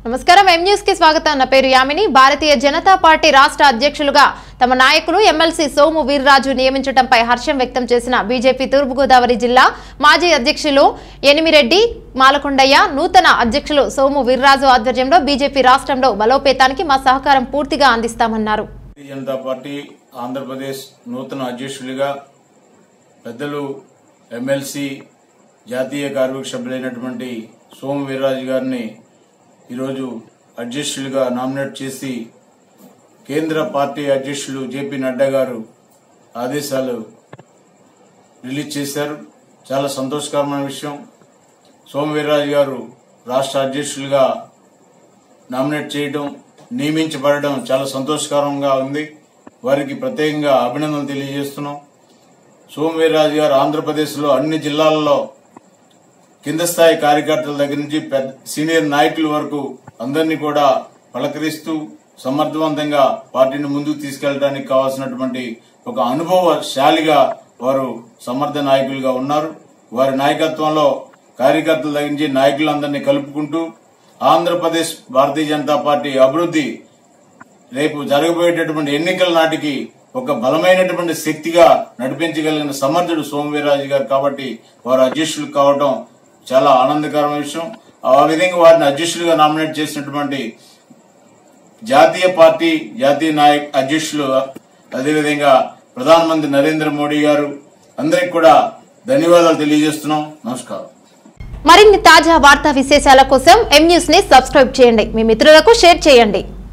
నమస్కారం M news కి స్వాగతం నా పేరు యామిని భారతీయ జనతా పార్టీ రాష్ట్ర అధ్యక్షులుగా తమ నాయకులు ఎమ్మెల్సీ సోము వీర్రాజు నియమించడంపై హర్షం వ్యక్తం చేసిన బీజేపీ తూర్పుగోదావరి జిల్లా మాజీ అధ్యక్షులు ఎనిమిరెడ్డి మాలకొండయ్య నూతన అధ్యక్షులు సోము వీర్రాజు ఆధ్వర్యంలో బీజేపీ రాష్ట్రంలో బలోపేతానికి మా సహకారం పూర్తిగా అందిస్తామన్నారు భారతీయ జనతా పార్టీ ఆంధ్రప్రదేశ్ నూతన అధ్యక్షులుగా పెద్దలు ఎమ్మెల్సీ జాతీయ కార్మిక సభ్యులైనటువంటి సోము వీర్రాజు గారిని ఈరోజు అధ్యక్షులుగా నామినేట్ చేసి కేంద్ర పార్టీ అధ్యక్షులు జేపీ నడ్డా గారు ఆదేశాలు రిలీజ్ చేశారు చాలా సంతోషకరమైన విషయం సోము వీర్రాజు గారు రాష్ట్ర అధ్యక్షులుగా నామినేట్ చేయడం నియమించబడడం చాలా సంతోషకరంగా ఉంది వారికి ప్రత్యేకంగా అభినందనలు తెలియజేస్తున్నాం సోమవీర్రాజు గారు ఆంధ్రప్రదేశ్లో అన్ని జిల్లాలలో కింద స్థాయి కార్యకర్తల దగ్గర నుంచి పెద్ద సీనియర్ నాయకుల వరకు అందరినీ కూడా పలకరిస్తూ సమర్థవంతంగా పార్టీని ముందుకు తీసుకెళ్లడానికి కావాల్సినటువంటి ఒక అనుభవశాలిగా వారు సమర్థ నాయకులుగా ఉన్నారు వారి నాయకత్వంలో కార్యకర్తల దగ్గర నుంచి నాయకులందరినీ కలుపుకుంటూ ఆంధ్రప్రదేశ్ భారతీయ జనతా పార్టీ అభివృద్ధి రేపు జరగబోయేటటువంటి ఎన్నికల నాటికి ఒక బలమైనటువంటి శక్తిగా నడిపించగలిగిన సమర్థుడు సోమవీర్రాజు గారు కాబట్టి వారు అధ్యక్షులు కావడం చాలా ఆనందకరమైన విషయం ఆ విధంగా వారిని అధ్యక్షులుగా నామినేట్ చేసినటువంటి జాతీయ పార్టీ జాతీయ నాయక్ అధ్యక్షులు అదేవిధంగా ప్రధానమంత్రి నరేంద్ర మోడీ గారు అందరికి కూడా ధన్యవాదాలు తెలియజేస్తున్నాం నమస్కారం మరిన్ని తాజా వార్తా విశేషాల కోసం ఎం న్యూస్ ని సబ్స్క్రైబ్ చేయండి మీ మిత్రులకు షేర్ చేయండి